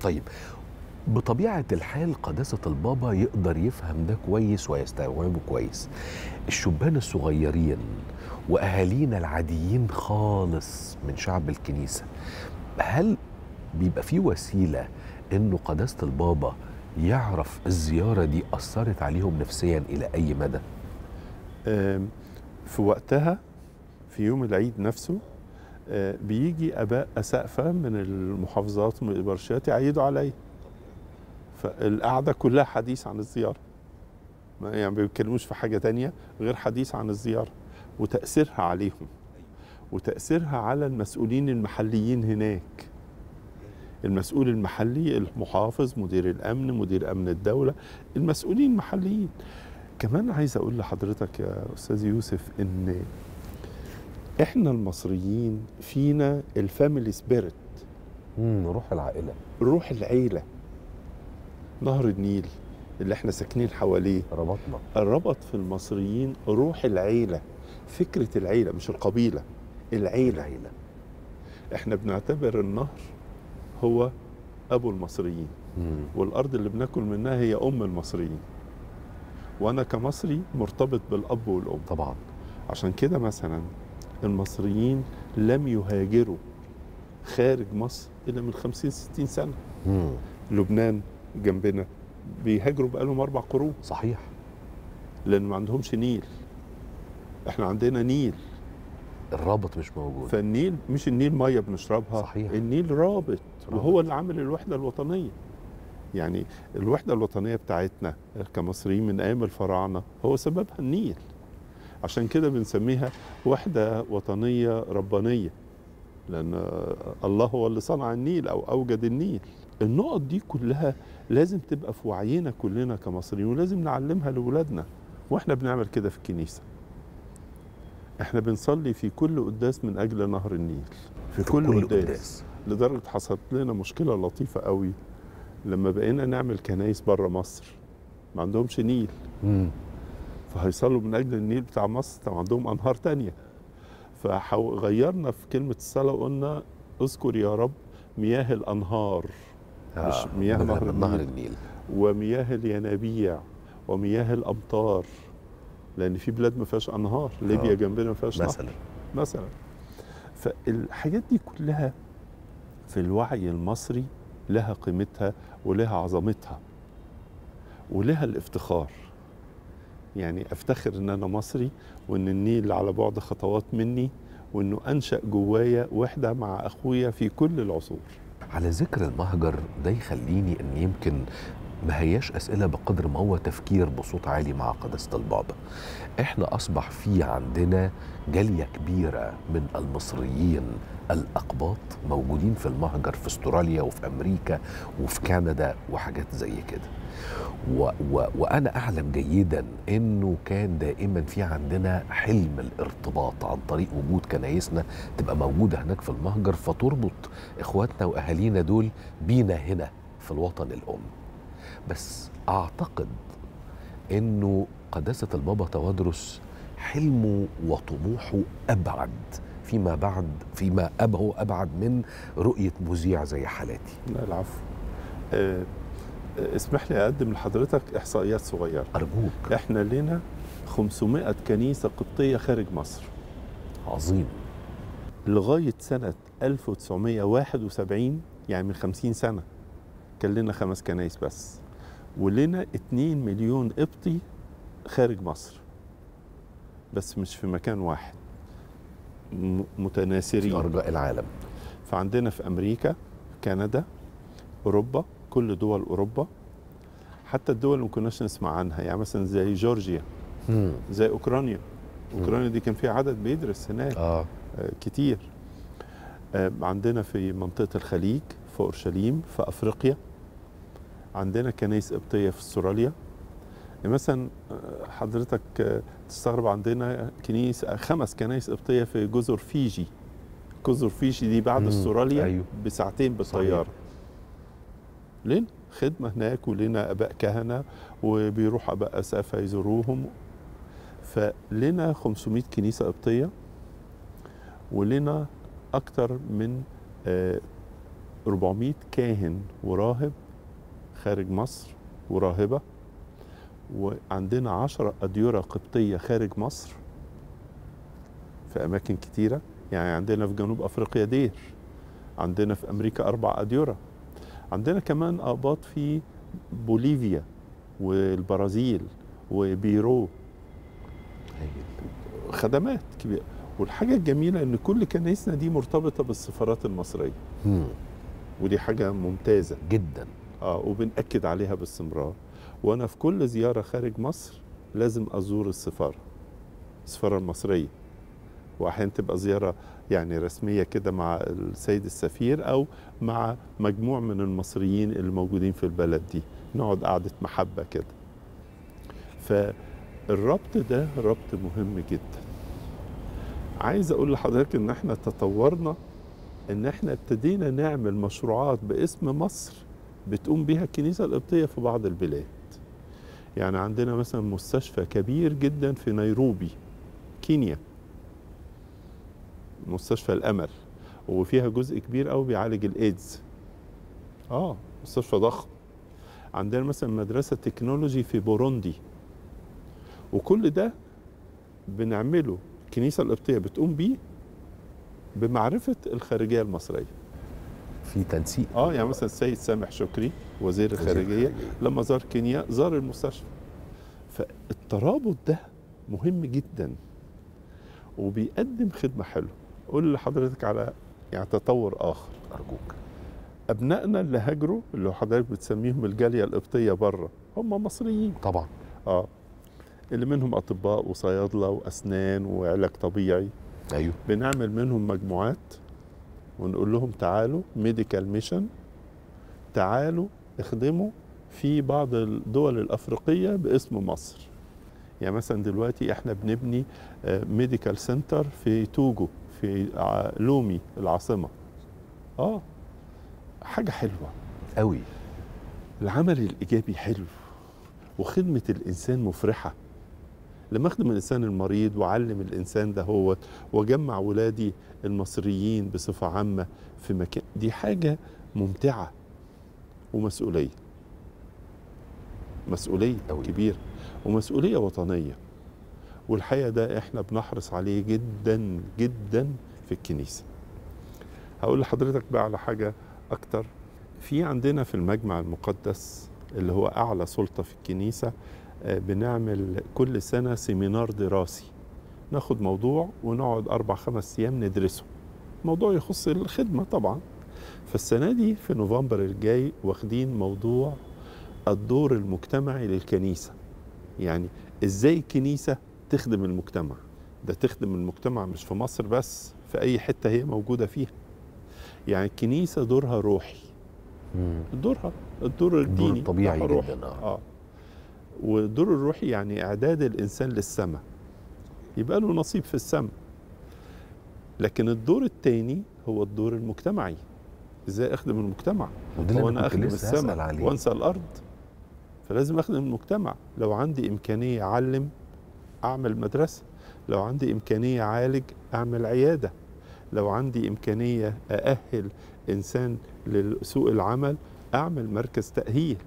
طيب بطبيعة الحال قداسة البابا يقدر يفهم ده كويس ويستوعبه كويس الشبان الصغيرين وأهالينا العاديين خالص من شعب الكنيسة هل بيبقى في وسيلة إنه قداسة البابا يعرف الزيارة دي أثرت عليهم نفسيا إلى أي مدى؟ آم، في وقتها في يوم العيد نفسه آه، بيجي اباء اسقفه من المحافظات ومن الابرشات يعيدوا عليا فالقعده كلها حديث عن الزياره ما يعني ما بيتكلموش في حاجه تانية غير حديث عن الزياره وتاثيرها عليهم وتاثيرها على المسؤولين المحليين هناك المسؤول المحلي المحافظ مدير الامن مدير امن الدوله المسؤولين المحليين كمان عايز اقول لحضرتك يا استاذ يوسف ان احنا المصريين فينا الفاميلي سبيريت مم روح العائلة روح العيله نهر النيل اللي احنا ساكنين حواليه ربطنا ربط في المصريين روح العيله فكره العيله مش القبيله العيله العيلة احنا بنعتبر النهر هو ابو المصريين مم. والارض اللي بناكل منها هي ام المصريين وانا كمصري مرتبط بالاب والام طبعا عشان كده مثلا المصريين لم يهاجروا خارج مصر الا من 50 60 سنه مم. لبنان جنبنا بيهاجروا بقالهم اربع قرون صحيح لان ما عندهمش نيل احنا عندنا نيل الرابط مش موجود فالنيل مش النيل ميه بنشربها صحيح. النيل رابط رابط. وهو اللي عامل الوحده الوطنيه يعني الوحده الوطنيه بتاعتنا كمصريين من ايام الفراعنه هو سببها النيل عشان كده بنسميها وحده وطنيه ربانيه لان الله هو اللي صنع النيل او اوجد النيل النقط دي كلها لازم تبقى في وعينا كلنا كمصريين ولازم نعلمها لاولادنا واحنا بنعمل كده في الكنيسه احنا بنصلي في كل قداس من اجل نهر النيل في, كل, قداس. لدرجه حصلت لنا مشكله لطيفه قوي لما بقينا نعمل كنايس بره مصر ما عندهمش نيل مم. فهيصلوا من اجل النيل بتاع مصر طب عندهم انهار تانية فغيرنا في كلمه الصلاه وقلنا اذكر يا رب مياه الانهار مش مياه بدل نهر من نهر النيل. النيل ومياه الينابيع ومياه الامطار لان في بلاد ما فيهاش انهار ليبيا آه. جنبنا ما فيهاش نهر مثلا مثلا فالحاجات دي كلها في الوعي المصري لها قيمتها ولها عظمتها ولها الافتخار يعني افتخر ان انا مصري وان النيل على بعد خطوات مني وانه انشا جوايا وحده مع اخويا في كل العصور على ذكر المهجر ده يخليني ان يمكن ما هياش اسئله بقدر ما هو تفكير بصوت عالي مع قداسه البابا احنا اصبح في عندنا جاليه كبيره من المصريين الاقباط موجودين في المهجر في استراليا وفي امريكا وفي كندا وحاجات زي كده و و وانا اعلم جيدا انه كان دائما في عندنا حلم الارتباط عن طريق وجود كنايسنا تبقى موجوده هناك في المهجر فتربط اخواتنا واهالينا دول بينا هنا في الوطن الام بس اعتقد انه قداسه البابا توادرس حلمه وطموحه ابعد فيما بعد فيما ابهو ابعد من رؤيه مذيع زي حالاتي لا العفو آه، آه، اسمح لي اقدم لحضرتك احصائيات صغيره ارجوك احنا لنا 500 كنيسه قبطيه خارج مصر عظيم لغايه سنه 1971 يعني من 50 سنه كان لنا خمس كنايس بس ولنا 2 مليون قبطي خارج مصر بس مش في مكان واحد م- في متناثرين ارجاء العالم فعندنا في امريكا كندا اوروبا كل دول اوروبا حتى الدول اللي ما كناش نسمع عنها يعني مثلا زي جورجيا مم. زي اوكرانيا مم. اوكرانيا دي كان فيها عدد بيدرس هناك اه آه، كتير آه، عندنا في منطقة الخليج في أورشليم في أفريقيا عندنا كنايس قبطية في استراليا يعني مثلا آه، حضرتك آه، تستغرب عندنا كنيسة خمس كنايس قبطية في جزر فيجي جزر فيجي دي بعد مم، استراليا أيوه. بساعتين بالطيارة لين خدمة هناك ولنا آباء كهنة وبيروح آباء أسافة يزوروهم فلنا 500 كنيسة قبطية ولنا أكتر من آه، 400 كاهن وراهب خارج مصر وراهبة وعندنا 10 أديرة قبطية خارج مصر في أماكن كتيرة يعني عندنا في جنوب أفريقيا دير عندنا في أمريكا أربع أديرة عندنا كمان آباط في بوليفيا والبرازيل وبيرو هايل. خدمات كبيرة والحاجة الجميلة إن كل كنايسنا دي مرتبطة بالسفارات المصرية مم. ودي حاجة ممتازة جدا اه وبنأكد عليها باستمرار وانا في كل زياره خارج مصر لازم ازور السفاره السفاره المصريه واحيانا تبقى زياره يعني رسميه كده مع السيد السفير او مع مجموع من المصريين اللي موجودين في البلد دي نقعد قعده محبه كده فالربط ده ربط مهم جدا عايز اقول لحضرتك ان احنا تطورنا ان احنا ابتدينا نعمل مشروعات باسم مصر بتقوم بيها الكنيسه القبطيه في بعض البلاد يعني عندنا مثلا مستشفى كبير جدا في نيروبي كينيا مستشفى الامل وفيها جزء كبير قوي بيعالج الايدز اه مستشفى ضخم عندنا مثلا مدرسه تكنولوجي في بوروندي وكل ده بنعمله الكنيسه القبطيه بتقوم بيه بمعرفه الخارجيه المصريه في تنسيق اه يعني مثلا السيد سامح شكري وزير الخارجيه لما زار كينيا زار المستشفى فالترابط ده مهم جدا وبيقدم خدمه حلوه قول لحضرتك على يعني تطور اخر ارجوك ابنائنا اللي هاجروا اللي حضرتك بتسميهم الجاليه القبطيه بره هم مصريين طبعا اه اللي منهم اطباء وصيادله واسنان وعلاج طبيعي ايوه بنعمل منهم مجموعات ونقول لهم تعالوا ميديكال ميشن تعالوا اخدموا في بعض الدول الافريقيه باسم مصر يعني مثلا دلوقتي احنا بنبني ميديكال سنتر في توجو في ع- لومي العاصمه اه حاجه حلوه قوي العمل الايجابي حلو وخدمه الانسان مفرحه لما اخدم الانسان المريض واعلم الانسان ده هو واجمع ولادي المصريين بصفه عامه في مكان دي حاجه ممتعه ومسؤوليه مسؤوليه أوي. كبيره ومسؤوليه وطنيه والحقيقه ده احنا بنحرص عليه جدا جدا في الكنيسه هقول لحضرتك بقى على حاجه اكتر في عندنا في المجمع المقدس اللي هو اعلى سلطه في الكنيسه آه، بنعمل كل سنه سيمينار دراسي ناخد موضوع ونقعد اربع خمس ايام ندرسه موضوع يخص الخدمه طبعا فالسنه دي في نوفمبر الجاي واخدين موضوع الدور المجتمعي للكنيسه يعني ازاي الكنيسه تخدم المجتمع ده تخدم المجتمع مش في مصر بس في اي حته هي موجوده فيها يعني الكنيسه دورها روحي مم. دورها الدور الديني الطبيعي بتاعها روحي. جدا، آه. اه والدور الروحي يعني اعداد الانسان للسماء يبقى له نصيب في السماء لكن الدور الثاني هو الدور المجتمعي ازاي اخدم المجتمع وده اللي هو أنا انا كنت اخدم لسه هسأل السماء عليه. وانسى الارض فلازم اخدم المجتمع لو عندي امكانيه اعلم اعمل مدرسه لو عندي امكانيه اعالج اعمل عياده لو عندي امكانيه ااهل انسان لسوق العمل اعمل مركز تاهيل